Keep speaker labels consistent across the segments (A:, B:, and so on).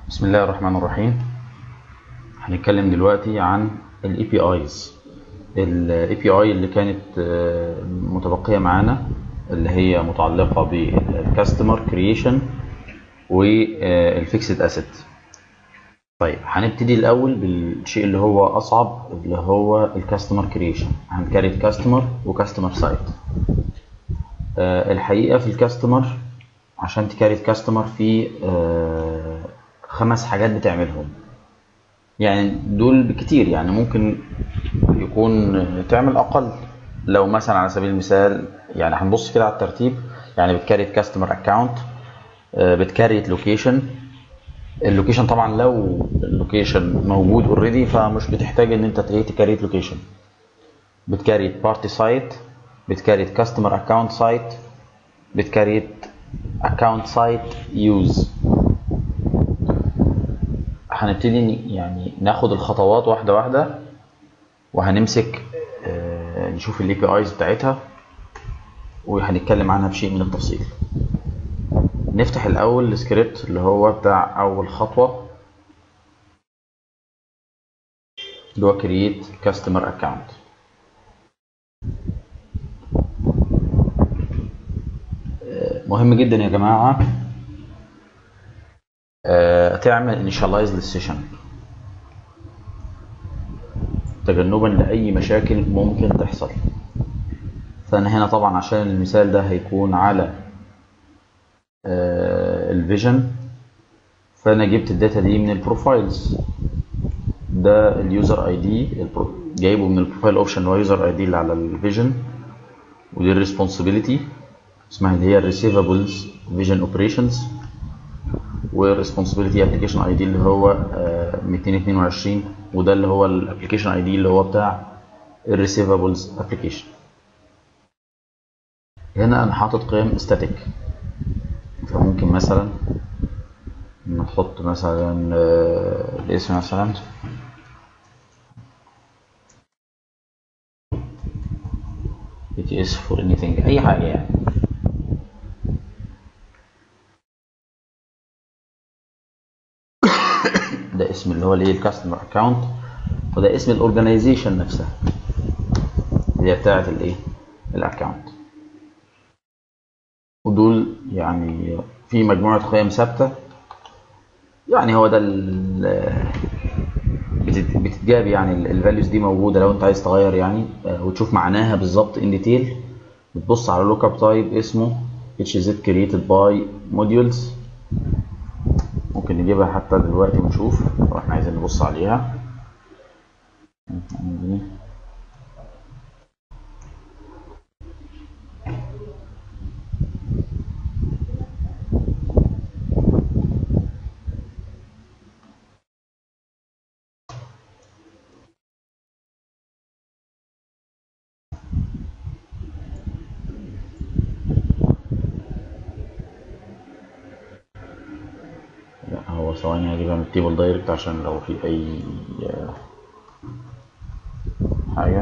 A: بسم الله الرحمن الرحيم هنتكلم دلوقتي عن الاي بي ايز الاي بي اي اللي كانت آه، متبقيه معانا اللي هي متعلقه بالكاستمر كرييشن والفيكسد اسيت طيب هنبتدي الاول بالشيء اللي هو اصعب اللي هو الكاستمر كرييشن هنكريت كاستمر وكاستمر سايت الحقيقه في الكاستمر عشان تكريت كاستمر في آه، خمس حاجات بتعملهم يعني دول بكتير يعني ممكن يكون تعمل اقل لو مثلا على سبيل المثال يعني هنبص كده على الترتيب يعني بتكريت كاستمر اكونت بتكريت لوكيشن اللوكيشن طبعا لو اللوكيشن موجود اوريدي فمش بتحتاج ان انت ايه تكريت لوكيشن بتكريت بارتي سايت بتكريت كاستمر اكونت سايت بتكريت اكونت سايت يوز هنبتدي ن- يعني ناخد الخطوات واحده واحده وهنمسك آه، نشوف الاي بي ايز بتاعتها وهنتكلم عنها بشيء من التفصيل نفتح الاول السكريبت اللي هو بتاع اول خطوه اللي هو create customer account آه، مهم جدا يا جماعه آه، تعمل initialize للسيشن تجنبا لأي مشاكل ممكن تحصل فأنا هنا طبعا عشان المثال ده هيكون على الفيجن فأنا جبت الداتا دي من البروفايلز ده اليوزر اي دي جايبه من البروفايل اوبشن اللي هو يوزر اي دي اللي على الفيجن ودي الريسبونسبيلتي اسمها اللي هي الريسيفابلز فيجن اوبريشنز والريسبونسبيلتي ابلكيشن اي دي اللي هو آه، 222 وده اللي هو الابلكيشن اي دي اللي هو بتاع الريسيفابلز ابلكيشن هنا انا حاطط قيم static فممكن مثلا نحط مثلا آه، الاسم مثلا BTS for anything اي حاجه يعني ده اسم اللي هو الايه الكاستمر اكونت وده اسم الاورجنايزيشن نفسها اللي هي بتاعه الايه الاكونت ودول يعني في مجموعه قيم ثابته يعني هو ده ال- بتت- بتتجاب يعني الفاليوز دي موجوده لو انت عايز تغير يعني آه، وتشوف معناها بالظبط ان ديتيل بتبص على لوك اب تايب اسمه hz created by modules ممكن نجيبها حتى دلوقتي ونشوف لو احنا عايزين نبص عليها لا هو ثواني هجيبها من التيبل دايركت عشان لو في اي آه، حاجة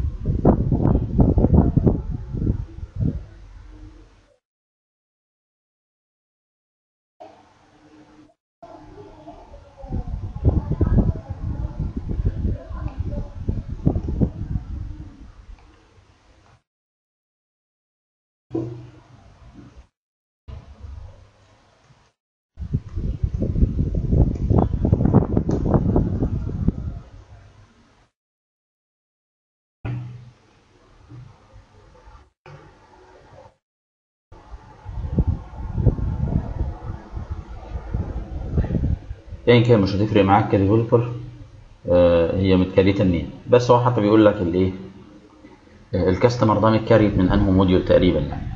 A: يعني كده مش هتفرق معاك كديفلوبر آه، هي متكريته منين بس هو حتى بيقول لك الايه آه، الكاستمر ده متكريت من انه موديول تقريبا يعني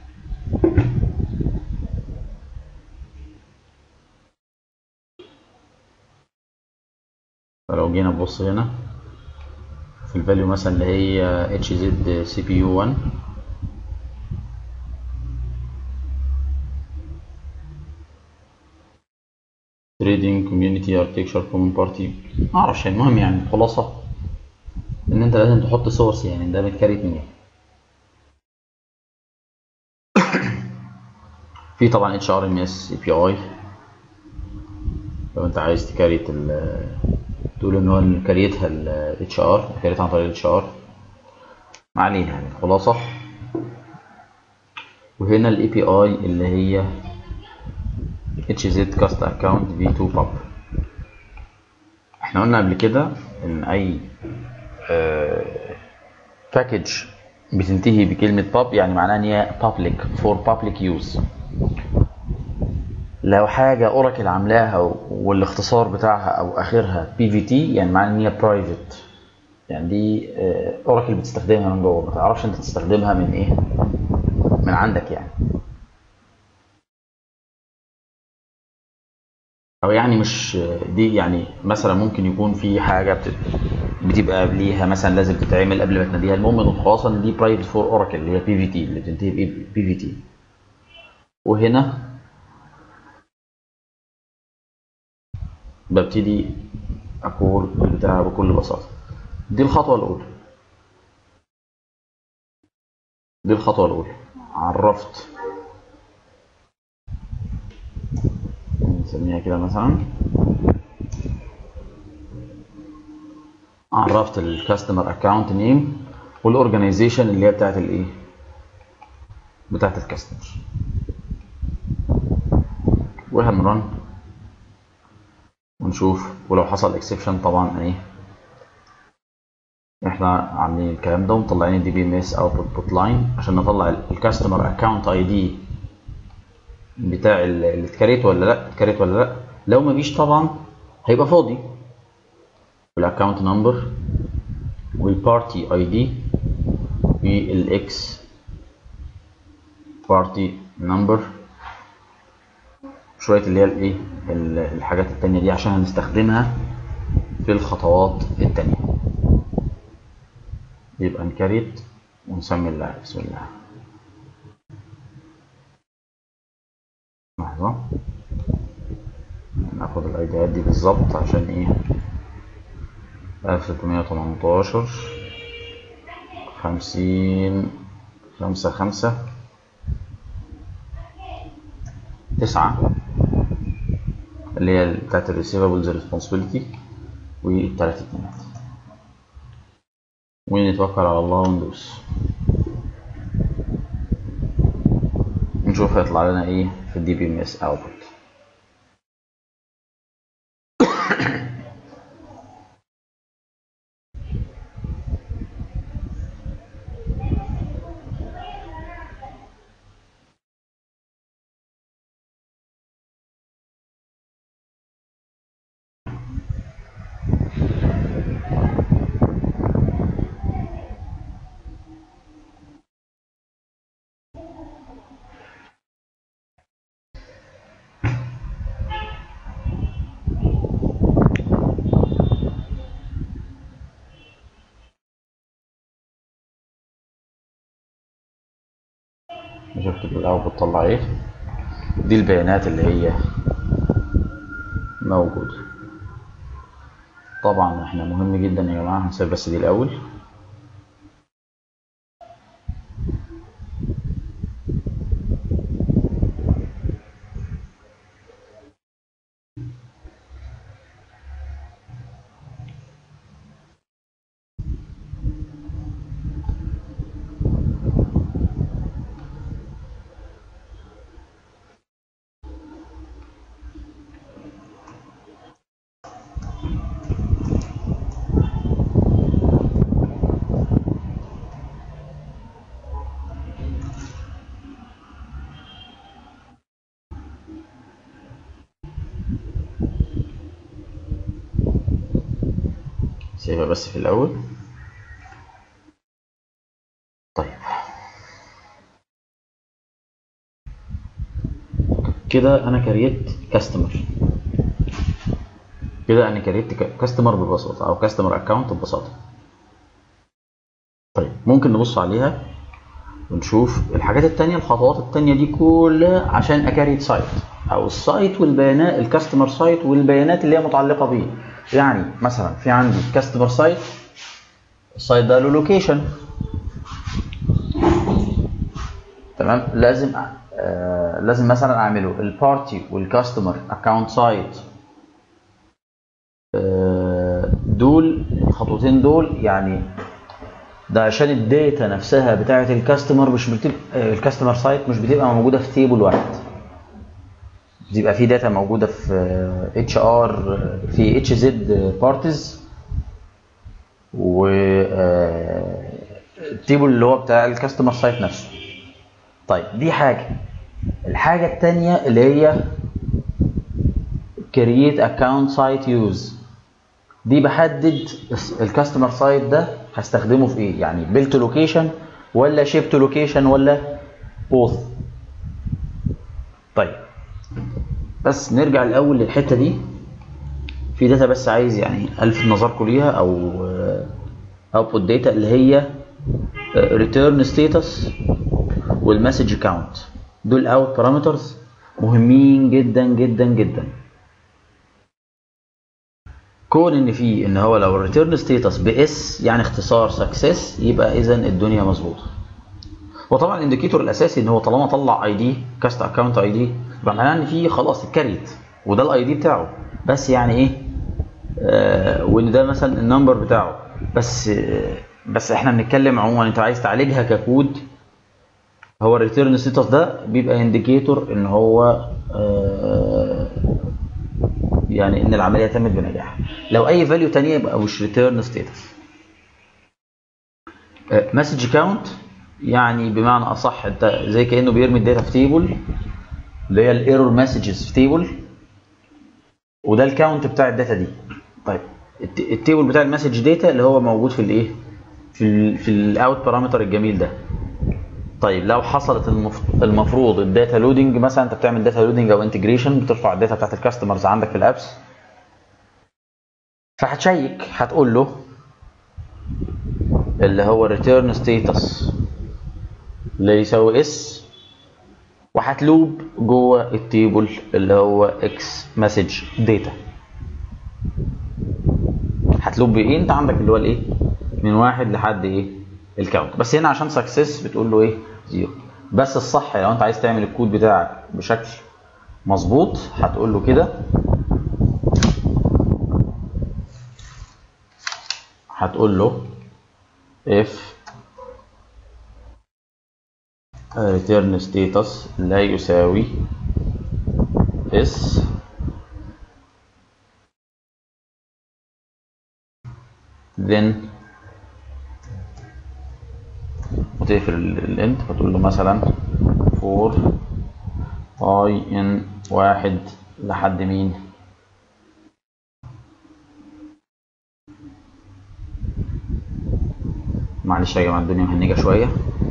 A: فلو جينا نبص هنا في الفاليو مثلا اللي هي اتش زد سي بي يو 1 تريدنج كوميونتي اركتكشر كومن بارتي ما اعرفش يعني المهم يعني الخلاصه ان انت لازم تحط سورس يعني ده متكريت منين في طبعا اتش ار ام اس اي بي اي لو انت عايز تكريت ال تقول ان هو كريتها الاتش ار كريتها عن طريق الاتش ار ما علينا يعني خلاصة وهنا الاي بي اي اللي هي hz cast account v2 pub احنا قلنا قبل كده ان اي باكج بتنتهي بكلمة pub يعني معناها ان هي public for public use لو حاجة اوراكل عاملاها والاختصار بتاعها او اخرها بي في تي يعني معناها ان هي برايفت يعني دي اوراكل بتستخدمها من جوه ما تعرفش انت تستخدمها من ايه من عندك يعني او يعني مش دي يعني مثلا ممكن يكون في حاجه بت- بتبقى قبليها مثلا لازم تتعمل قبل ما تناديها المهم ان خلاص ان دي برايفت فور اوراكل اللي هي بي في تي اللي بتنتهي بي في تي وهنا ببتدي اقول البتاع بكل بساطه دي الخطوه الاولى دي الخطوه الاولى عرفت نسميها كده مثلا عرفت الكاستمر اكونت نيم والاورجنايزيشن اللي هي بتاعت الايه بتاعت الكاستمر وهنرن ونشوف ولو حصل اكسبشن طبعا ايه احنا عاملين الكلام ده ومطلعين الدي بي ام اس اوتبوت بوت لاين عشان نطلع الكاستمر اكونت اي دي بتاع ال- اللي اتكريت ولا لا اتكريت ولا لا لو ما فيش طبعا هيبقى فاضي والاكونت نمبر والبارتي اي دي والاكس بارتي نمبر شويه اللي هي الايه ال- الحاجات التانية دي عشان هنستخدمها في الخطوات التانية يبقى نكريت ونسمي الله بسم الله لحظة ناخد الايديات دي بالظبط عشان ايه 1318 50 خمسة خمسة تسعة اللي هي بتاعت الريسيفابلز ريسبونسبيلتي والتلات اتنينات ونتوكل على الله وندوس نشوف هيطلع لنا ايه في الدي بي ام اس اوتبوت شفت الاوتبوت طلع ايه دي البيانات اللي هي موجودة طبعا احنا مهم جدا يا جماعة هنسيب بس دي الاول سيبها بس في الاول طيب كده انا كريت كاستمر كده انا كريت كاستمر ببساطه او كاستمر اكونت ببساطه طيب ممكن نبص عليها ونشوف الحاجات التانية الخطوات التانية دي كلها عشان اكريت سايت او السايت والبيانات الكاستمر سايت والبيانات اللي هي متعلقه بيه يعني مثلا في عندي كاستمر سايت السايت ده له لوكيشن تمام لازم آه لازم مثلا اعمله البارتي والكاستمر اكونت سايت آه، دول الخطوتين دول يعني ده عشان الداتا نفسها بتاعه الكاستمر مش بتبقى الكاستمر سايت مش بتبقى موجوده في تيبل واحد بيبقى في داتا موجوده في اتش ار في اتش زد بارتيز و التيبل اللي هو بتاع الكاستمر سايت نفسه طيب دي حاجه الحاجه الثانيه اللي هي create account site use دي بحدد الكاستمر سايت ده هستخدمه في ايه يعني بيلت لوكيشن ولا شيبت لوكيشن ولا بوث طيب بس نرجع الاول للحته دي في داتا بس عايز يعني الفت نظركم ليها او اوتبوت داتا اللي هي ريتيرن ستاتس والمسج كاونت دول اوت بارامترز مهمين جدا جدا جدا كون ان في ان هو لو الريتيرن ستاتس باس يعني اختصار سكسس يبقى اذا الدنيا مظبوطه وطبعا الانديكيتور الاساسي ان هو طالما طلع اي دي كاست اكونت اي دي يبقى معناه ان في خلاص اتكريت وده الاي دي بتاعه بس يعني ايه آه وان ده مثلا النمبر بتاعه بس آه بس احنا بنتكلم عموما انت عايز تعالجها ككود هو الريتيرن ستاتس ده بيبقى انديكيتور ان هو آه يعني ان العمليه تمت بنجاح لو اي فاليو تانية يبقى مش ريتيرن ستاتس مسج كاونت يعني بمعنى اصح انت زي كانه بيرمي الداتا في تيبل اللي هي الايرور مسجز في تيبل وده الكاونت بتاع الداتا دي طيب التيبل بتاع المسج داتا اللي هو موجود في الايه في ال في الاوت بارامتر الجميل ده طيب لو حصلت المفروض الداتا لودنج مثلا انت بتعمل داتا لودنج او انتجريشن بترفع الداتا بتاعت الكاستمرز عندك في الابس فهتشيك هتقول له اللي هو ريتيرن ستيتس اللي يساوي اس وهتلوب جوه التيبل اللي هو اكس مسج داتا هتلوب بايه انت عندك اللي هو الايه من واحد لحد ايه الكاونت بس هنا عشان سكسس بتقول له ايه زيرو بس الصح لو انت عايز تعمل الكود بتاعك بشكل مظبوط هتقول له كده هتقول له if return status لا يساوي s then وتقفل الاند فتقول له مثلا for i in واحد لحد مين معلش يا جماعه الدنيا مهنجه شويه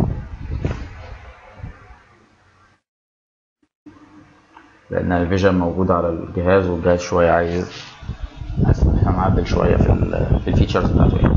A: لان الفيجن موجود على الجهاز والجهاز شويه عايز عايز احنا نعدل شويه في ال في الفيتشرز بتاعته يعني.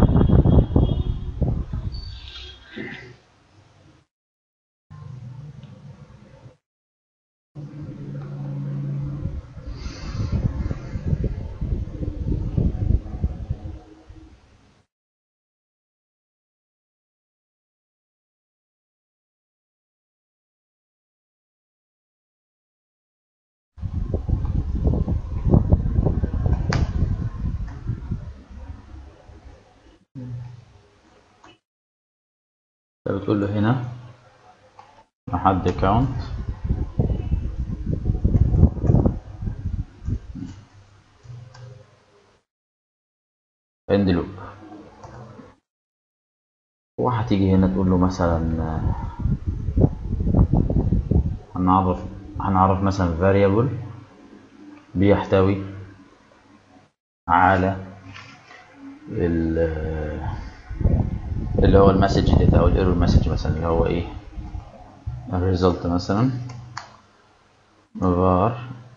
A: بتقول له هنا لحد كاونت اند لوب وهتيجي هنا تقول له مثلا هنعرف هنعرف مثلا variable بيحتوي على اللي هو المسج داتا او الايرور مسج مثلا اللي هو ايه الريزلت مثلا var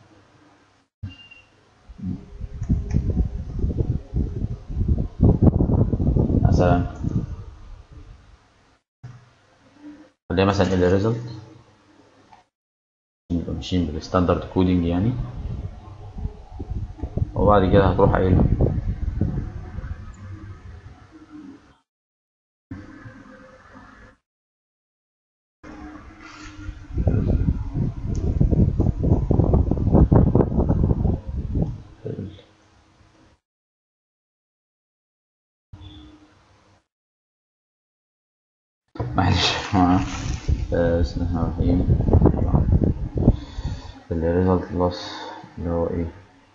A: مثلا خليها مثلا الريزلت نبقى ماشيين بالستاندرد كودينج يعني وبعد كده هتروح قايل معلش معاه آه، بسم الله الرحمن الرحيم الريزلت لوس اللي هو ايه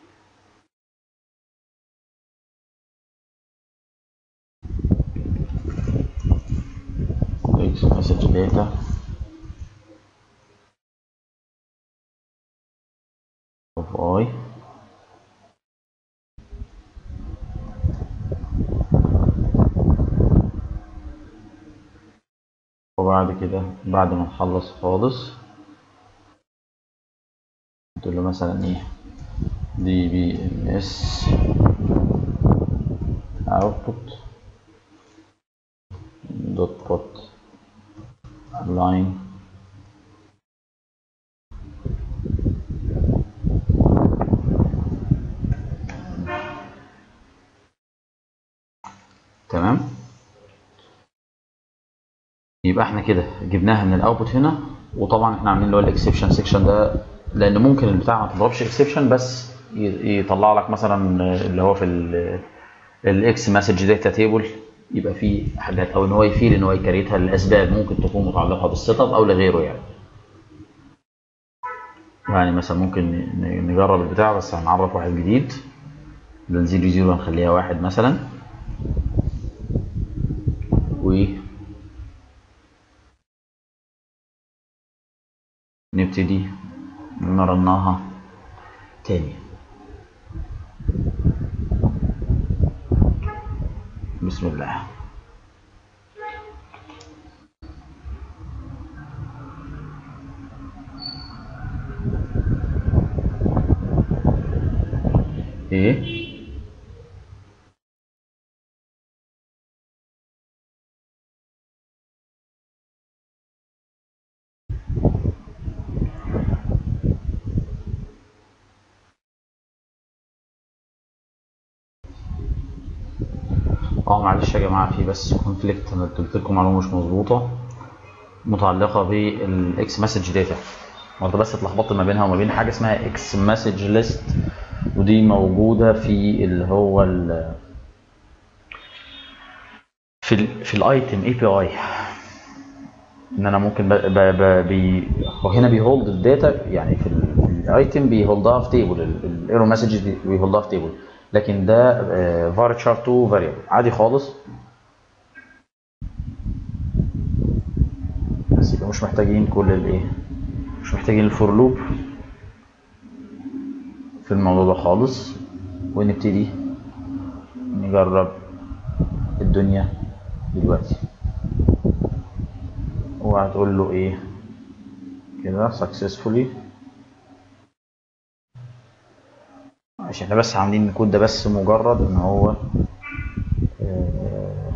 A: x message data of i وبعد كده بعد ما نخلص خالص تقول له مثلا ايه دي بي ام اس output دوت put line تمام يبقى احنا كده جبناها من الاوتبوت هنا وطبعا احنا عاملين اللي هو الاكسبشن سيكشن ده لان ممكن البتاع ما تضربش اكسبشن بس ي- يطلع لك مثلا اللي هو في الاكس مسج داتا تيبل يبقى فيه حاجات او ان هو يفيل ان هو يكريتها لاسباب ممكن تكون متعلقه بالسيت اب او لغيره يعني يعني مثلا ممكن ن- نجرب البتاع بس هنعرف واحد جديد بدل زيرو زيرو هنخليها واحد مثلا و نبتدي نرناها تاني بسم الله ايه اه معلش يا جماعه في بس كونفليكت انا قلت لكم معلومه مش مظبوطه متعلقه بالاكس مسج داتا برضه بس اتلخبطت ما بينها وما بين حاجه اسمها اكس مسج ليست ودي موجوده في اللي هو ال في ال في الايتم اي بي اي ان انا ممكن ب ب ب بي هو هنا بيهولد الداتا يعني في الايتم بيهولدها في تيبل الايرو مسجز بيهولدها في تيبل لكن ده فارتشار تو فاريبل عادي خالص بس يبقى مش محتاجين كل الايه مش محتاجين الفور لوب في الموضوع ده خالص ونبتدي نجرب الدنيا دلوقتي وهتقول له ايه كده successfully عشان احنا بس عاملين الكود ده بس مجرد ان هو آه،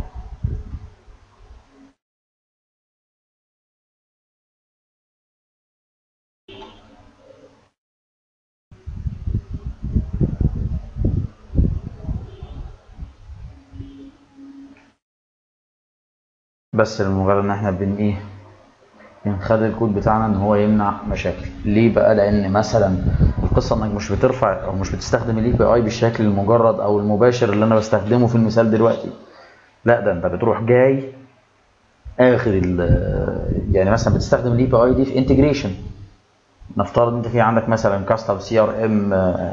A: بس لمجرد ان احنا بن ايه بنخلي الكود بتاعنا ان هو يمنع مشاكل ليه بقى لان مثلا القصه انك مش بترفع او مش بتستخدم الاي بي اي بالشكل المجرد او المباشر اللي انا بستخدمه في المثال دلوقتي لا ده انت بتروح جاي اخر ال- يعني مثلا بتستخدم الاي بي اي دي في انتجريشن نفترض انت في عندك مثلا كاستم سي ار ام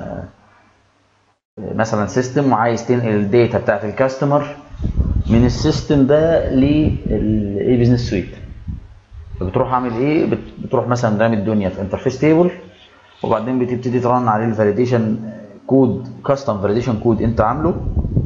A: مثلا سيستم وعايز تنقل الداتا بتاعت الكاستمر من السيستم ده للاي بزنس سويت فبتروح عامل ايه بت- بتروح مثلا رامي الدنيا في انترفيس تيبل وبعدين بتبتدي ترن عليه الفاليديشن كود كاستم فاليديشن كود انت عامله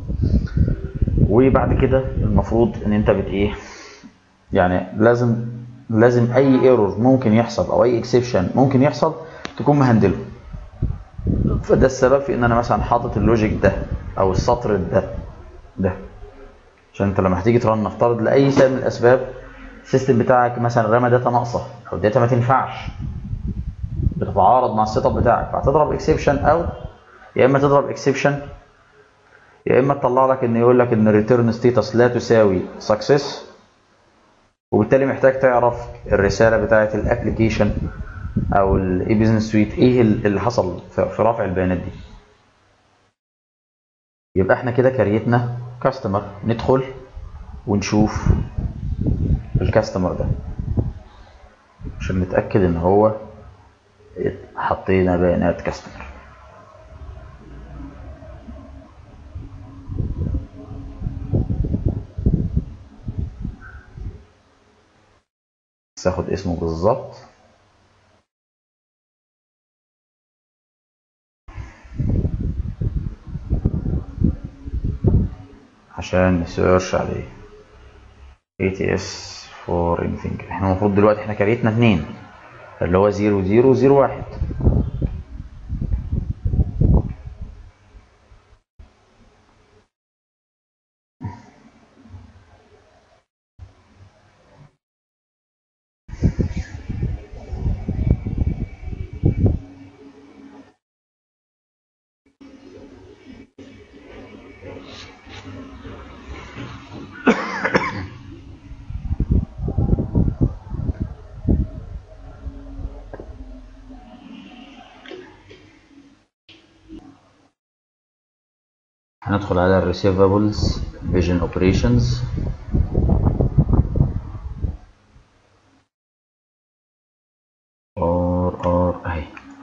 A: وبعد كده المفروض ان انت بت ايه يعني لازم لازم اي ايرور ممكن يحصل او اي اكسبشن ممكن يحصل تكون مهندله فده السبب في ان انا مثلا حاطط اللوجيك ده او السطر ده ده عشان انت لما هتيجي ترن نفترض لاي سبب من الاسباب السيستم بتاعك مثلا رمى داتا ناقصه او داتا ما تنفعش بتتعارض مع السيت اب بتاعك فهتضرب اكسبشن او يا اما تضرب اكسبشن يا اما تطلع لك ان يقول لك ان الريتيرن ستيتس لا تساوي سكسس وبالتالي محتاج تعرف الرساله بتاعه الابلكيشن او الاي بزنس سويت ايه اللي حصل في في رفع البيانات دي يبقى احنا كده كريتنا كاستمر ندخل ونشوف الكاستمر ده عشان نتأكد ان هو حطينا بيانات كاستمر بس اخد اسمه بالظبط عشان نسيرش عليه ATS for anything احنا المفروض دلوقتي احنا كريتنا اتنين اللي هو زيرو زيرو زيرو واحد هندخل على ال receivables vision operations or or اهي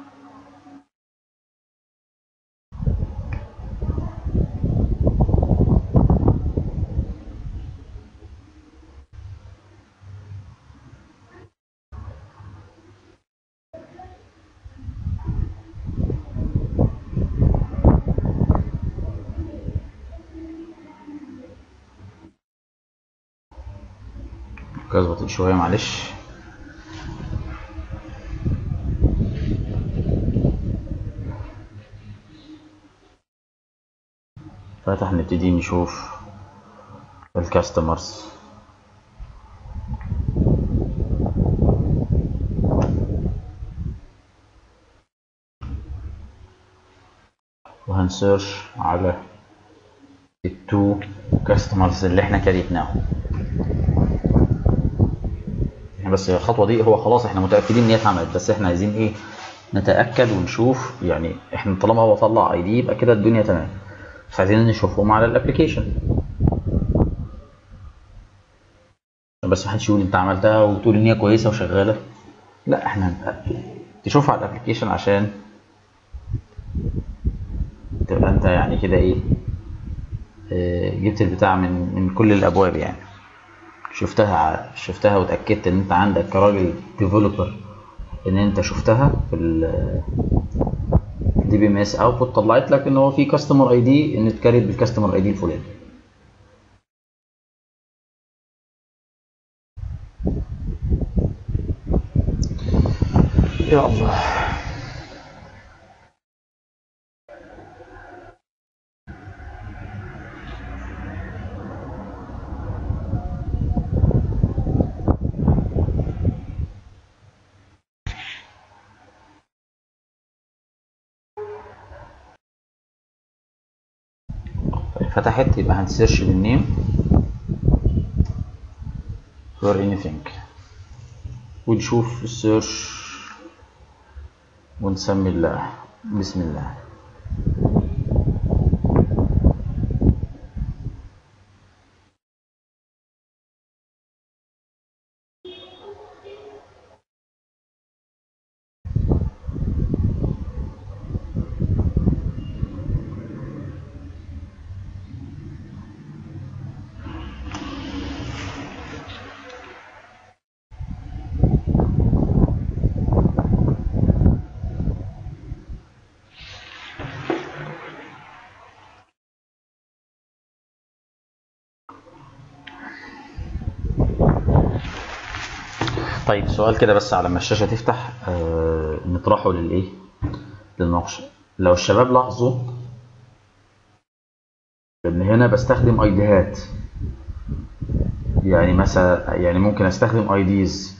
A: كده بطيء شوية معلش فتح نبتدي نشوف الكاستمرز وهنسيرش على التو كاستمرز اللي احنا كريتناهم بس الخطوه دي هو خلاص احنا متاكدين ان هي اتعملت بس احنا عايزين ايه نتاكد ونشوف يعني احنا طالما هو طلع اي دي يبقى كده الدنيا تمام بس عايزين نشوفهم على الابلكيشن بس محدش يقول انت عملتها وتقول ان هي كويسه وشغاله لا احنا تشوفها على الابلكيشن عشان تبقى انت يعني كده ايه اه جبت البتاع من من كل الابواب يعني شفتها شفتها وتاكدت ان انت عندك كراجل ديفلوبر ان انت شفتها في ال دي بي ام اس اوتبوت طلعت لك ان هو في كاستمر اي دي ان اتكريت بالكاستمر اي دي الفلاني يا الله فتحت يبقى هنسيرش بالنيم for anything ونشوف السيرش ونسمي الله بسم الله طيب سؤال كده بس على ما الشاشة تفتح آه نطرحه للإيه؟ للنقش لو الشباب لاحظوا إن هنا بستخدم أيديهات يعني مثلا يعني ممكن أستخدم أيديز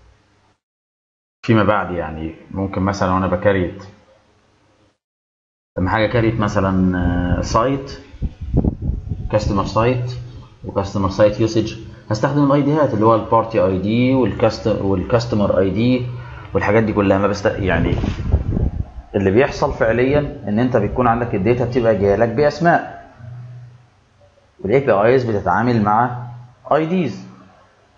A: فيما بعد يعني ممكن مثلا وأنا بكريت لما حاجة كريت مثلا سايت كاستمر سايت وكاستمر سايت يوسج هستخدم الايديات اللي هو البارتي اي دي والكاستمر اي دي والحاجات دي كلها ما بست يعني اللي بيحصل فعليا ان انت بيكون عندك الداتا بتبقى جايه لك باسماء والاي بي ايز بتتعامل مع اي ديز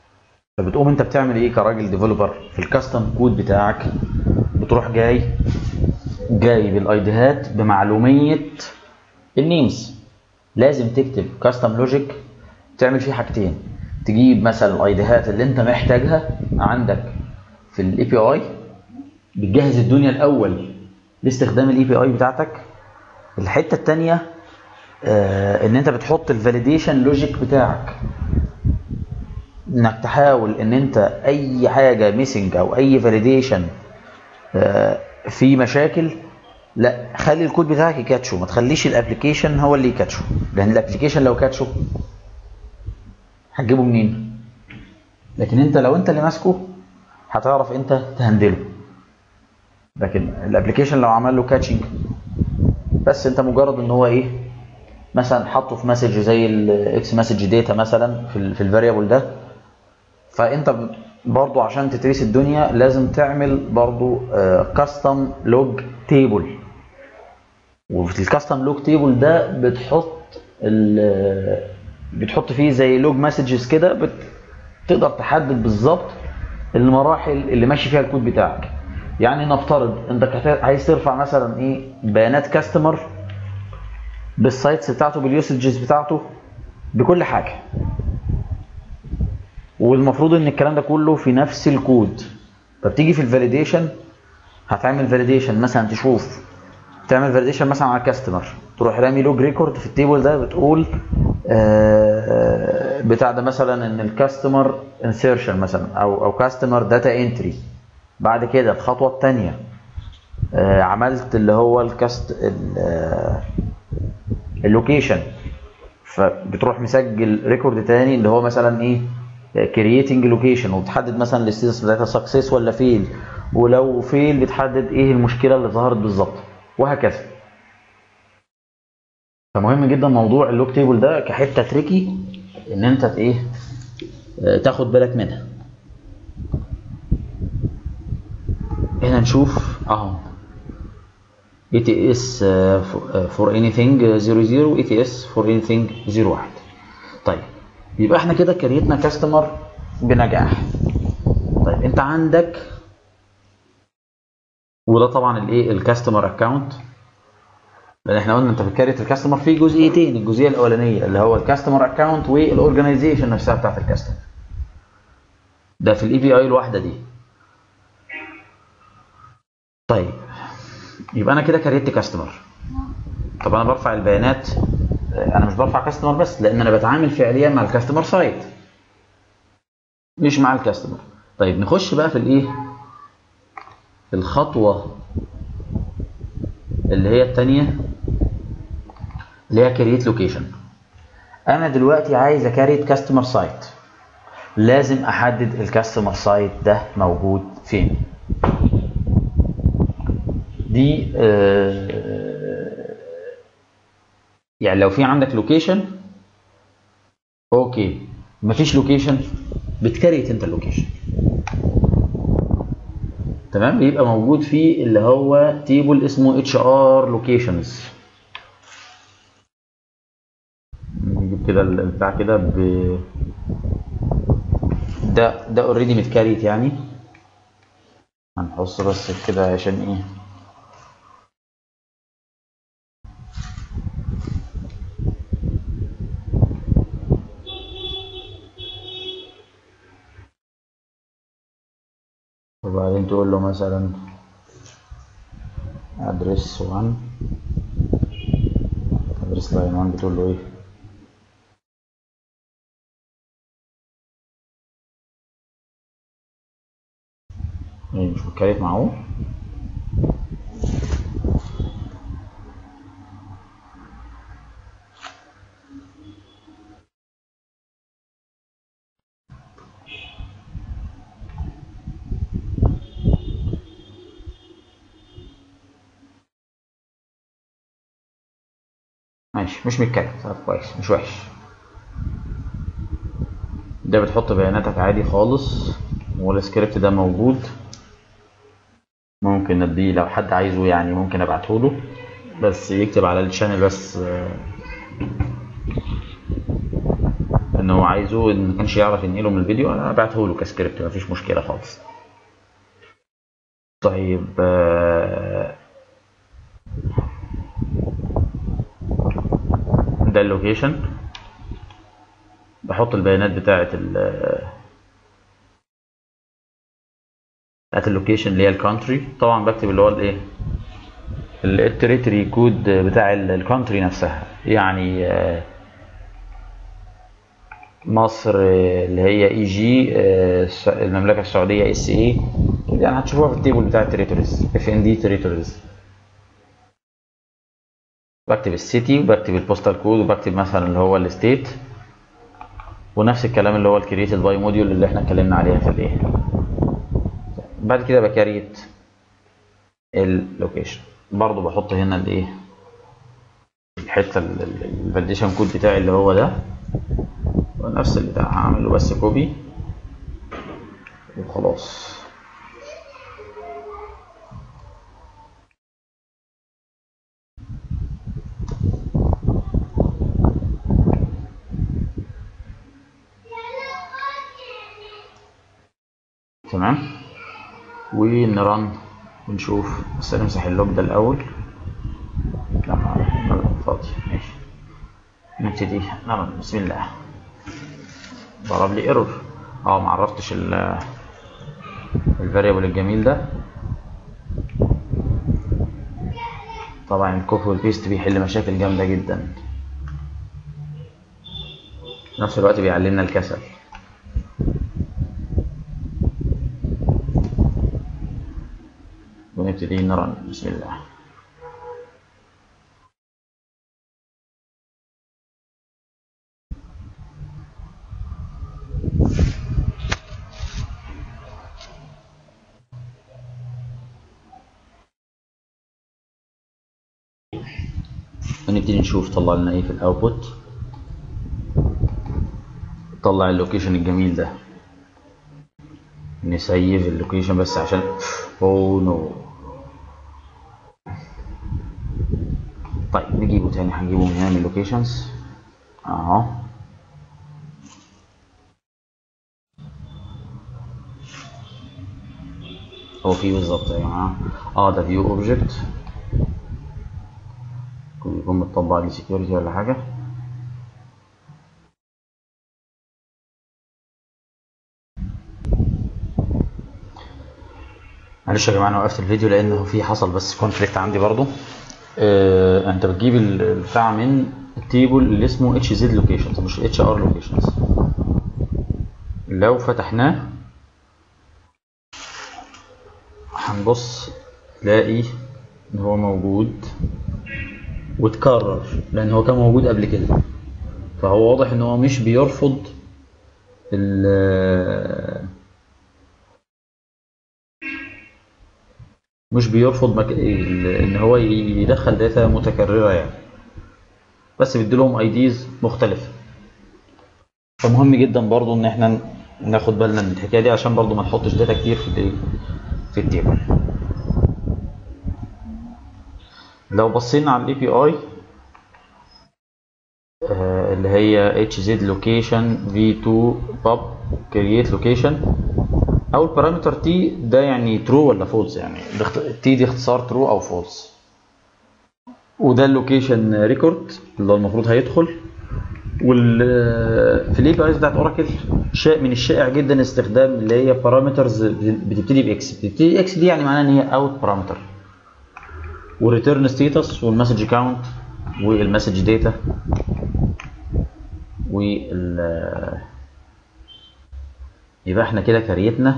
A: فبتقوم انت بتعمل ايه كراجل ديفلوبر في الكاستم كود بتاعك بتروح جاي جايب الايديهات بمعلوميه النيمز لازم تكتب كاستم لوجيك تعمل فيه حاجتين تجيب مثلا الايديهات اللي انت محتاجها عندك في الاي بي اي بتجهز الدنيا الاول لاستخدام الاي بي اي بتاعتك الحته الثانيه آه ان انت بتحط الفاليديشن لوجيك بتاعك انك تحاول ان انت اي حاجه ميسنج او اي فاليديشن آه في مشاكل لا خلي الكود بتاعك يكاتشه ما تخليش الابلكيشن هو اللي يكاتشه لان الابلكيشن لو كاتشه هتجيبه منين لكن انت لو انت اللي ماسكه هتعرف انت تهندله لكن الابلكيشن لو عمل له كاتشنج بس انت مجرد ان هو ايه مثلا حطه في مسج زي الاكس مسج داتا مثلا في, في الفاريبل ده فانت برضو عشان تتريس الدنيا لازم تعمل برضو كاستم لوج تيبل وفي الكاستم لوج تيبل ده بتحط بتحط فيه زي لوج مسجز كده بت... تقدر تحدد بالظبط المراحل اللي ماشي فيها الكود بتاعك يعني نفترض انت عايز ترفع مثلا ايه بيانات كاستمر بالسايتس بتاعته باليوسجز بتاعته بكل حاجه والمفروض ان الكلام ده كله في نفس الكود فبتيجي في الفاليديشن هتعمل فاليديشن مثلا تشوف تعمل فاليديشن مثلا على الكاستمر تروح رامي لوج ريكورد في التيبل ده بتقول آه بتاع ده مثلا ان الكاستمر انسيرشن مثلا او او كاستمر داتا انتري بعد كده الخطوه الثانيه آه عملت اللي هو الكاست اللوكيشن فبتروح مسجل ريكورد تاني اللي هو مثلا ايه كرييتنج لوكيشن وبتحدد مثلا الستيتس بتاعتها سكسس ولا فيل ولو فيل بتحدد ايه المشكله اللي ظهرت بالظبط وهكذا فمهم جدا موضوع اللوك تيبل ده كحته تريكي ان انت ايه تاخد بالك منها هنا نشوف اهو ETS for anything 00 ETS for anything 01 طيب يبقى احنا كده كريتنا كاستمر بنجاح طيب انت عندك وده طبعا الايه الكاستمر اكونت لان احنا قلنا انت بتكريت الكاستمر في جزئيتين الجزئيه الاولانيه اللي هو الكاستمر اكونت والاورجنايزيشن نفسها بتاعت الكاستمر ده في الاي بي اي الواحده دي طيب يبقى انا كده كريت كاستمر طب انا برفع البيانات انا مش برفع كاستمر بس لان انا بتعامل فعليا مع الكاستمر سايت مش مع الكاستمر طيب نخش بقى في الايه الخطوه اللي هي الثانيه اللي هي كريت لوكيشن انا دلوقتي عايز اكريت كاستمر سايت لازم احدد الكاستمر سايت ده موجود فين دي آه يعني لو في عندك لوكيشن اوكي مفيش لوكيشن بتكريت انت اللوكيشن تمام بيبقى موجود فيه اللي هو تيبل اسمه اتش ار لوكيشنز نجيب كده البتاع كده ب ده ده اوريدي متكريت يعني هنحط بس كده عشان ايه وبعدين تقول له مثلا ادرس 1 ادرس لاين 1 بتقول له ايه ايه مش متكريت معه ماشي مش متكرت طب كويس مش وحش ده بتحط بياناتك عادي خالص والسكريبت ده موجود ممكن نديه لو حد عايزه يعني ممكن ابعته له بس يكتب على الشانل بس ان هو عايزه ان ما كانش يعرف ينقله من الفيديو انا بعته له كسكريبت مفيش مشكله خالص طيب آه، ده اللوكيشن بحط البيانات بتاعه ال بتاعه اللوكيشن اللي هي الكونتري طبعا بكتب اللي هو الايه التريتوري كود بتاع الكونتري نفسها يعني آه، مصر آه، اللي هي اي جي المملكه السعوديه اس اي يعني هتشوفوها في التيبل بتاع التريتوريز اف ان دي تريتوريز بكتب السيتي وبكتب البوستال كود وبكتب مثلا اللي هو الستيت ونفس الكلام اللي هو الكرييتد باي موديول اللي احنا اتكلمنا عليها في الايه بعد كده بكريت اللوكيشن برضو بحط هنا الايه الحته الفاليديشن كود بتاعي اللي هو ده ونفس البتاع هعمله بس كوبي وخلاص تمام ونرن ونشوف بس نمسح اللوج ده الاول لا ما فاضي ماشي نبتدي نرن بسم الله ضرب لي ايرور اه ما عرفتش ال الفاريبل الجميل ده طبعا الكوبي والبيست بيحل مشاكل جامده جدا في نفس الوقت بيعلمنا الكسل ونبتدي نرن بسم الله ونبتدي نشوف طلع لنا ايه في الاوتبوت طلع اللوكيشن الجميل ده نسيف اللوكيشن بس عشان اوه نو طيب نجيبه تاني هنجيبه من هنا من اللوكيشنز اهو هو فيه بالظبط يا جماعه اه ده فيو اوبجكت ممكن يكون متطبق عليه سكيورتي ولا حاجه معلش يا جماعه انا وقفت الفيديو لانه في حصل بس كونفليكت عندي برضو آه انت بتجيب البتاع من التيبل اللي اسمه اتش زد لوكيشنز مش اتش ار لوكيشنز لو فتحناه هنبص تلاقي ان هو موجود واتكرر لان هو كان موجود قبل كده فهو واضح ان هو مش بيرفض ال مش بيرفض مك... ال- ان هو يدخل داتا متكرره يعني بس بيديلهم اي ديز مختلفه فمهم جدا برضو ان احنا ناخد بالنا من الحكايه دي عشان برضو ما نحطش داتا كتير في ال في التيبل لو بصينا على الاي بي اي اللي هي hz location v2 pub create location او البارامتر تي ده يعني ترو ولا فولس يعني تي دي اختصار ترو او فولس وده اللوكيشن ريكورد اللي هو المفروض هيدخل وال في الاي بي ايز بتاعت اوراكل شيء من الشائع جدا استخدام اللي هي بارامترز بتبتدي باكس بتبتدي اكس دي يعني معناها ان هي اوت بارامتر والريتيرن ستيتس والمسج كاونت والمسج داتا وال يبقى احنا كده كريتنا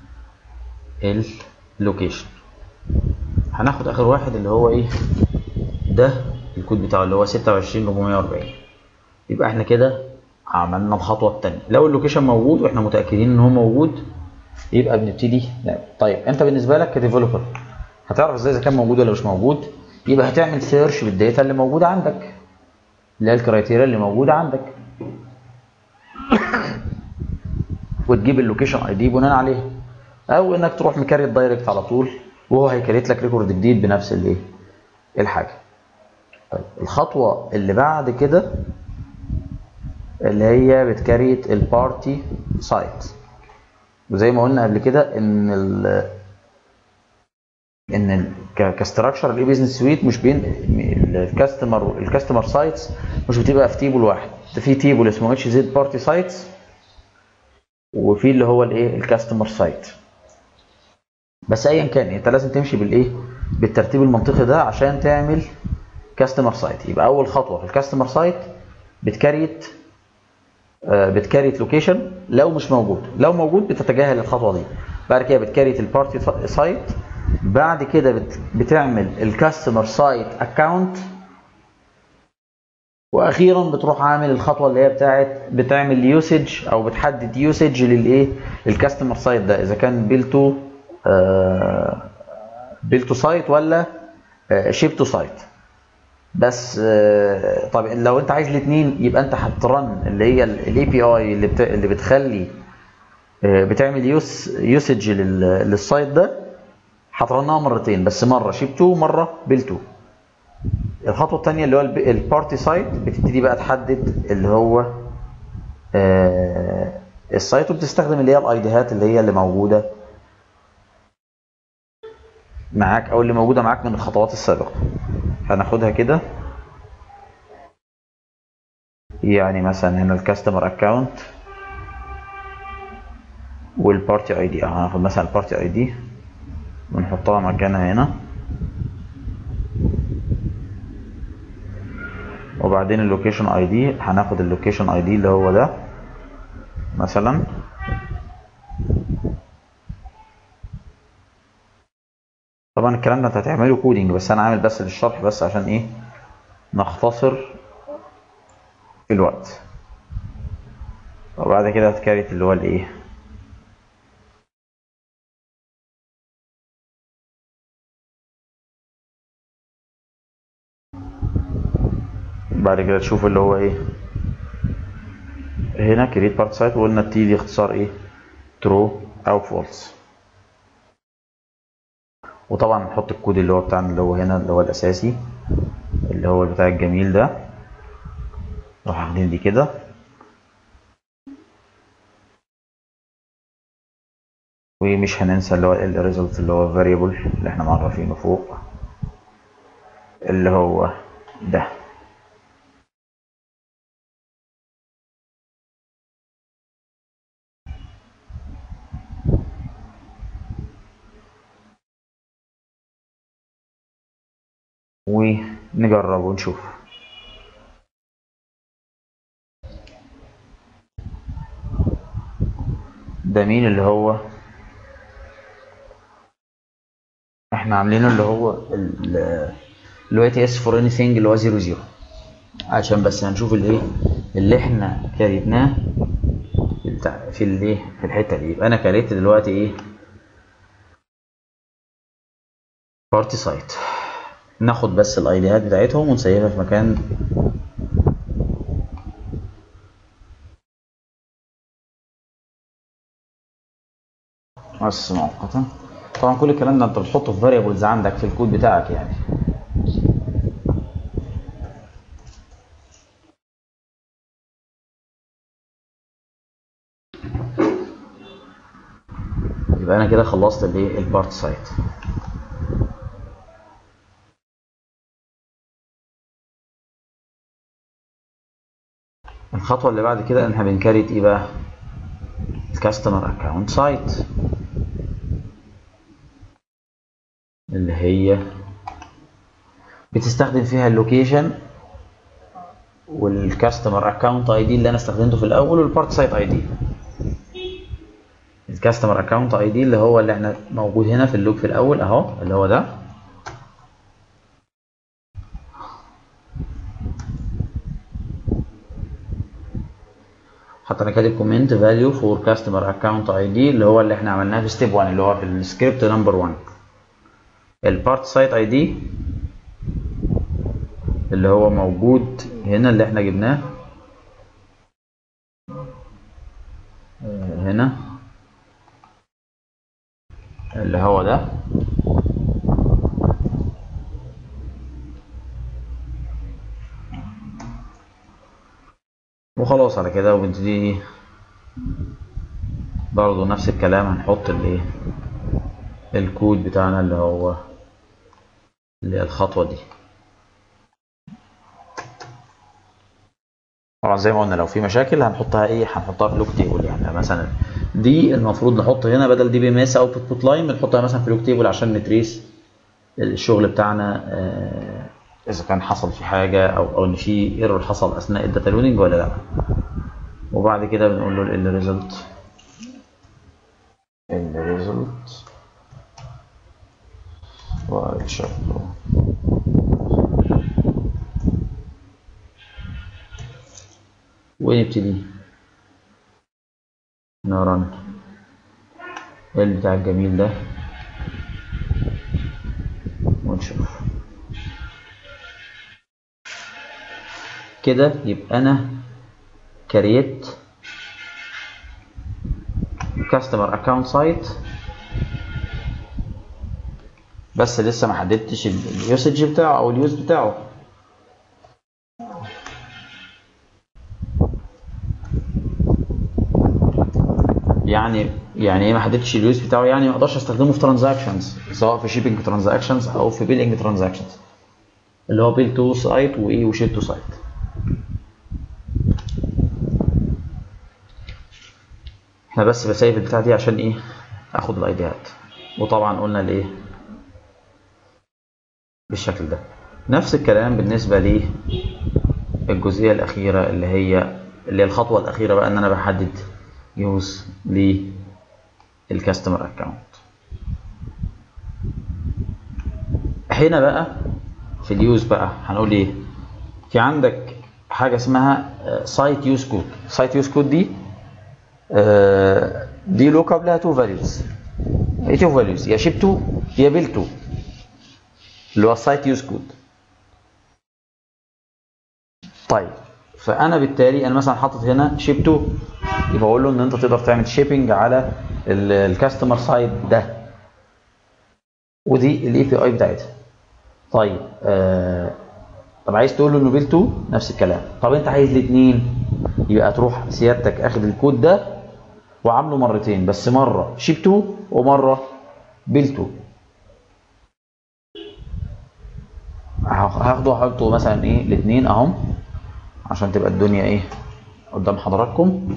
A: اللوكيشن هناخد اخر واحد اللي هو ايه ده الكود بتاعه اللي هو 26440 يبقى احنا كده عملنا الخطوه الثانيه لو اللوكيشن موجود واحنا متاكدين ان هو موجود يبقى بنبتدي نعمل طيب انت بالنسبه لك كديفلوبر هتعرف ازاي اذا كان موجود ولا مش موجود يبقى هتعمل سيرش بالداتا اللي موجوده عندك اللي هي الكرايتيريا اللي موجوده عندك وتجيب اللوكيشن اي دي بناء عليه او انك تروح مكريت دايركت على طول وهو هيكريت لك ريكورد جديد بنفس الايه الحاجه طيب الخطوه اللي بعد كده اللي هي بتكريت البارتي سايت وزي ما قلنا قبل كده ان ال ان ال كاستراكشر الاي بيزنس سويت مش بين الكاستمر الكاستمر سايتس مش بتبقى في تيبل واحد ده في تيبل اسمه اتش زد بارتي سايتس وفي اللي هو الايه الكاستمر سايت بس ايا كان انت لازم تمشي بالايه بالترتيب المنطقي ده عشان تعمل كاستمر سايت يبقى اول خطوه في الكاستمر سايت بتكريت بتكريت لوكيشن لو مش موجود لو موجود بتتجاهل الخطوه دي بعد كده بتكريت البارتي سايت بعد كده بت بتعمل الكاستمر سايت اكونت واخيرا بتروح عامل الخطوه اللي هي بتاعت بتعمل يوسج او بتحدد يوسج للايه للكاستمر سايت ده اذا كان بيلتو بيلتو سايت ولا شيب تو سايت بس طب لو انت عايز الاثنين يبقى انت هترن اللي هي الاي بي اي اللي بت... اللي بتخلي بتعمل يوس يوسج للسايت ده هترنها مرتين بس مره شيب 2 ومره بيل 2 الخطوه الثانيه اللي هو البارتي سايت بتبتدي بقى تحدد اللي هو السايت وبتستخدم اللي هي الايديهات اللي هي اللي موجوده معاك او اللي موجوده معاك من الخطوات السابقه هناخدها كده يعني مثلا هنا الكاستمر اكونت والبارتي اي دي هناخد مثلا البارتي اي دي ونحطها مكانها هنا وبعدين اللوكيشن اي دي هناخد اللوكيشن اي دي اللي هو ده مثلا طبعا الكلام ده انت هتعمله كودينج بس انا عامل بس للشرح بس عشان ايه نختصر في الوقت وبعد كده هتكريت اللي هو الايه بعد كده تشوف اللي هو ايه هنا كريت بارت سايت وقلنا التي دي اختصار ايه ترو او فولس وطبعا نحط الكود اللي هو بتاعنا اللي هو هنا اللي هو الاساسي اللي هو بتاع الجميل ده نروح واخدين دي كده ومش هننسى اللي هو الريزلت اللي هو variable اللي احنا معرفينه فوق اللي هو ده ونجرب ونشوف ده مين اللي هو احنا عاملينه اللي هو اللي هو تي اس فور اني ثينج اللي هو 0 0 عشان بس هنشوف الايه اللي احنا كريتناه في الايه في الحته دي يبقى انا كريت دلوقتي ايه بارتي سايت ناخد بس الايديات بتاعتهم ونسيبها في مكان بس مؤقتا طبعا كل الكلام ده انت بتحطه في فاريبلز عندك في الكود بتاعك يعني يبقى انا كده خلصت الايه البارت سايت الخطوه اللي بعد كده احنا بنكريت ايه بقى الكاستمر اكونت سايت اللي هي بتستخدم فيها اللوكيشن والكاستمر اكونت اي دي اللي انا استخدمته في الاول والبارت سايت اي دي الكاستمر اكونت اي دي اللي هو اللي احنا موجود هنا في اللوب في الاول اهو اللي هو ده حتى انا كاتب كومنت فاليو فور كاستمر اكونت اي دي اللي هو اللي احنا عملناه في ستيب 1 اللي هو في السكريبت نمبر 1 البارت سايت اي دي اللي هو موجود هنا اللي احنا جبناه هنا اللي هو ده وخلاص على كده وبنبتدي برضه نفس الكلام هنحط الايه الكود بتاعنا اللي هو اللي هي الخطوة دي طبعا زي ما قلنا لو في مشاكل هنحطها ايه هنحطها في لوك تيبل يعني مثلا دي المفروض نحط هنا بدل دي بي ام اس اوتبوت بوت لاين بنحطها مثلا في لوك تيبل عشان نتريس الشغل بتاعنا آه، اذا كان حصل في حاجه او او ان في ايرور حصل اثناء الداتا لودنج ولا لا وبعد كده بنقول له الريزلت الريزلت وتشوف ونبتدي نرن البتاع الجميل ده ونشوف كده يبقى انا كريت كاستمر اكونت سايت بس لسه ما حددتش اليوسج بتاعه او اليوز بتاعه يعني يعني ايه ما حددتش اليوز بتاعه يعني ما اقدرش استخدمه في ترانزاكشنز سواء في شيبنج ترانزاكشنز او في بيلنج ترانزاكشنز اللي هو بيل تو سايت وايه وشيب تو سايت احنا بس بسيب البتاع دي عشان ايه اخد الايديات وطبعا قلنا الايه بالشكل ده نفس الكلام بالنسبه لي الجزئيه الاخيره اللي هي اللي هي الخطوه الاخيره بقى ان انا بحدد يوز للكاستمر اكونت هنا بقى في اليوز بقى هنقول ايه في عندك حاجه اسمها سايت يوز كود سايت يوز كود دي آه، دي لوك اب لها تو فاليوز ايه تو فاليوز يا شيب تو يا بيل تو اللي هو السايت يوز كود طيب فانا بالتالي انا مثلا حاطط هنا شيب تو يبقى اقول له ان انت تقدر تعمل شيبنج على الكاستمر سايت ده ودي الاي بي اي بتاعتها طيب آه طب عايز تقول له انه بيل 2 نفس الكلام طب انت عايز الاثنين يبقى تروح سيادتك اخد الكود ده وعامله مرتين بس مره شيب 2 ومره بيل 2 هاخده واحطه مثلا ايه الاثنين اهم عشان تبقى الدنيا ايه قدام حضراتكم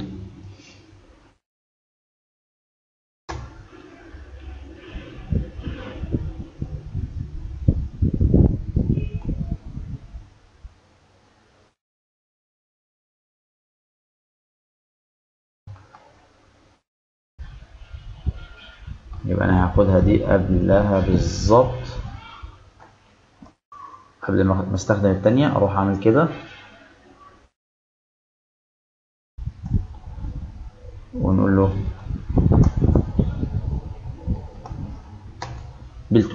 A: يبقى انا هاخدها دي قبلها بالظبط قبل ما استخدم التانية اروح اعمل كده ونقول له بلتو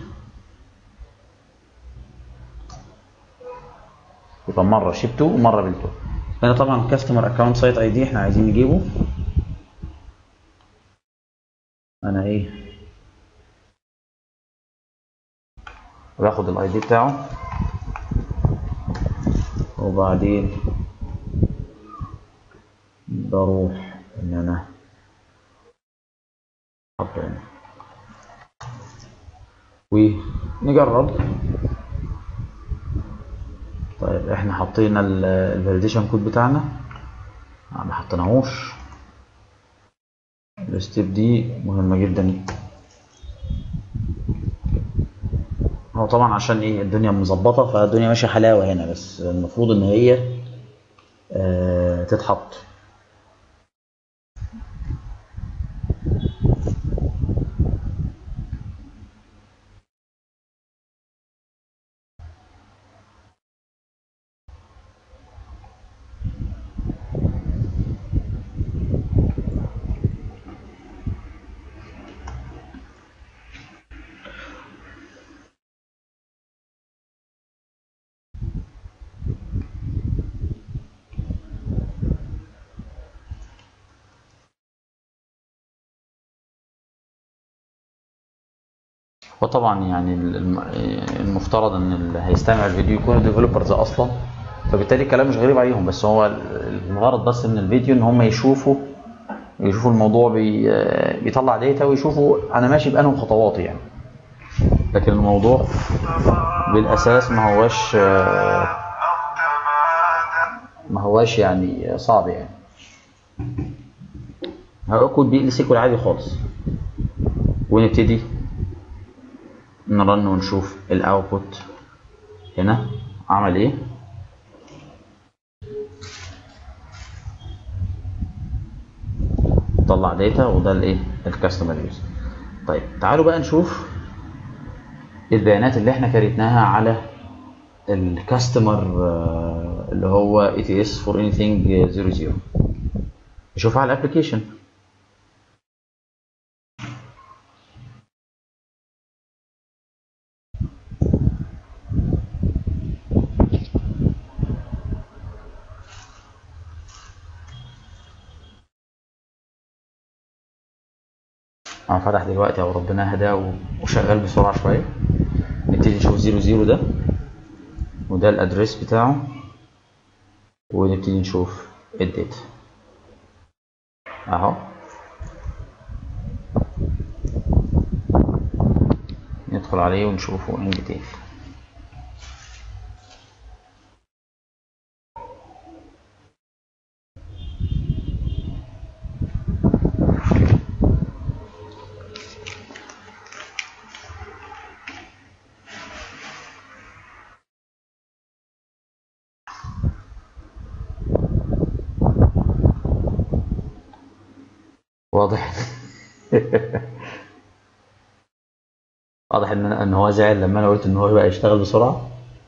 A: يبقى مرة شيبتو ومرة بلتو هنا طبعا كاستمر اكونت سايت اي دي احنا عايزين نجيبه انا ايه باخد الاي دي بتاعه وبعدين بروح ان انا احطه هنا ونجرب طيب احنا حطينا الفاليديشن كود بتاعنا ما حطيناهوش الستيب دي مهمة جدا هو طبعا عشان ايه الدنيا مظبطة فالدنيا ماشية حلاوة هنا بس المفروض ان هي آه تتحط وطبعا يعني الم- المفترض ان اللي هيستمع الفيديو يكونوا ديفلوبرز اصلا فبالتالي الكلام مش غريب عليهم بس هو الغرض بس من الفيديو ان هم يشوفوا يشوفوا الموضوع بي بيطلع داتا ويشوفوا انا ماشي بانهم خطواتي يعني لكن الموضوع بالاساس ما هوش ما هواش يعني صعب يعني هاخد بي ال سيكوال عادي خالص ونبتدي نرن ونشوف الاوتبوت هنا عمل ايه طلع داتا وده الايه الكاستمر يوز طيب تعالوا بقى نشوف البيانات اللي احنا كريتناها على الكاستمر اللي هو ETS for anything 00 نشوفها على الابلكيشن انا فتح دلوقتي او ربنا هداه وشغال بسرعه شويه نبتدي نشوف 00 ده وده الادريس بتاعه ونبتدي نشوف الداتا اهو ندخل عليه ونشوفه ان ديتيل واضح واضح ان ان هو زعل لما انا قلت ان هو يبقى يشتغل بسرعه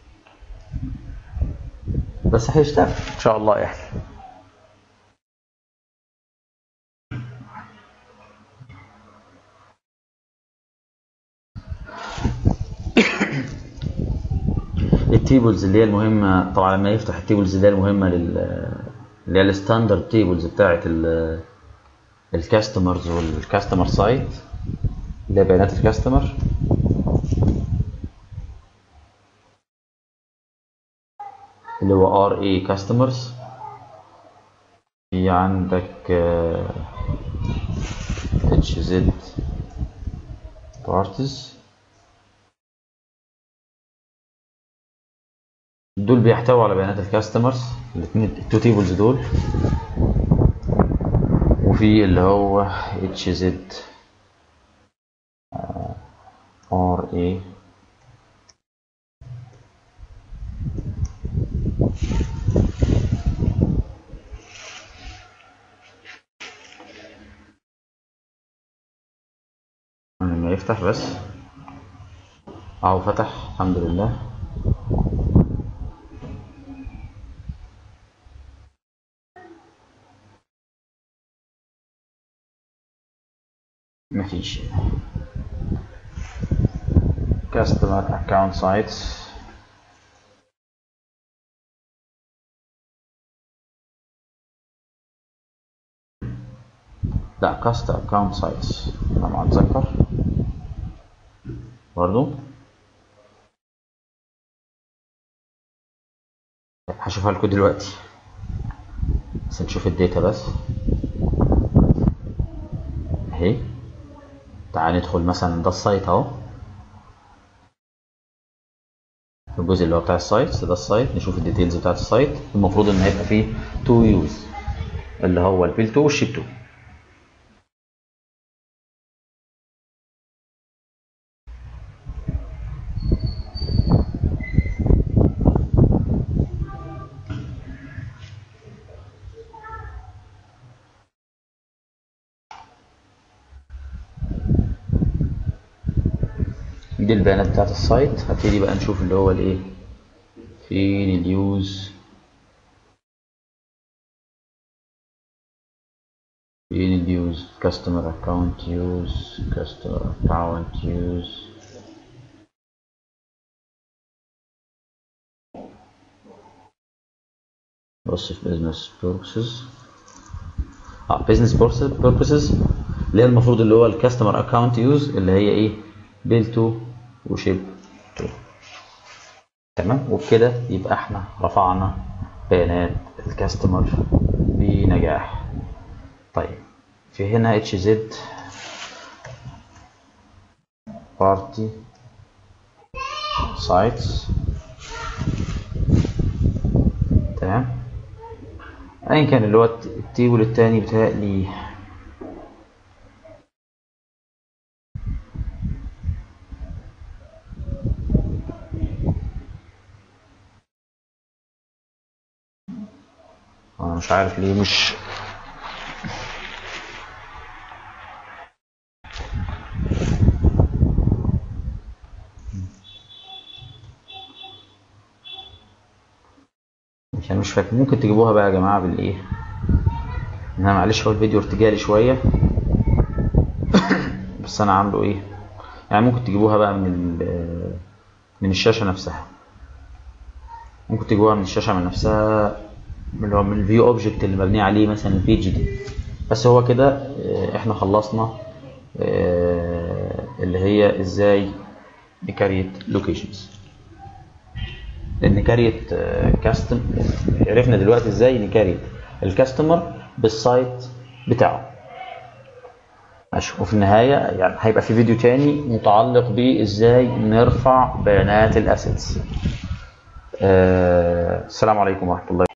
A: بس هيشتغل ان شاء الله يعني التيبلز اللي هي المهمه طبعا لما يفتح التيبلز اللي هي المهمه لل اللي هي الستاندرد تيبلز بتاعه الكاستمرز والكاستمر سايت اللي هي بيانات الكاستمر اللي هو ار اي كاستمرز في عندك اتش زد بارتز دول بيحتووا على بيانات الكاستمرز الاثنين التو تيبلز دول وفي اللي هو اتش زد ار اي لما يفتح بس اهو فتح الحمد لله مفيش customer account sites لا cast account sites طبعا اتذكر برضو هشوفها لكم دلوقتي بس نشوف الداتا بس اهي تعال ندخل مثلا ده السايت اهو الجزء اللي هو بتاع السايت ده السايت نشوف الديتيلز بتاعت السايت المفروض ان هيبقى فيه تو يوز اللي هو البيل 2 والشيب 2 دي البيانات بتاعت السايت هبتدي بقى نشوف اللي هو الايه فين اليوز فين اليوز customer account use customer account use بص في business purposes اه business purposes اللي هي المفروض اللي هو الكاستمر اكونت يوز اللي هي ايه بيل 2 وشيب 2 تمام وبكده يبقى احنا رفعنا بيانات الكاستمر بنجاح طيب في هنا اتش زد بارتي سايتس تمام ايا كان اللي هو التيبل التاني بتهيألي انا مش عارف ليه مش مش انا مش فاكر ممكن تجيبوها بقى يا جماعه بالايه انا معلش هو الفيديو ارتجالي شويه بس انا عامله ايه يعني ممكن تجيبوها بقى من ال- من الشاشه نفسها ممكن تجيبوها من الشاشه من نفسها من اللي هو من الفيو اوبجكت اللي مبني عليه مثلا البيج دي بس هو كده آه، احنا خلصنا آه، اللي هي ازاي نكريت لوكيشنز نكريت كاستم عرفنا دلوقتي ازاي نكريت الكاستمر بالسايت بتاعه ماشي وفي النهاية يعني هيبقى في فيديو تاني متعلق بازاي نرفع بيانات الاسيتس آه السلام عليكم ورحمة الله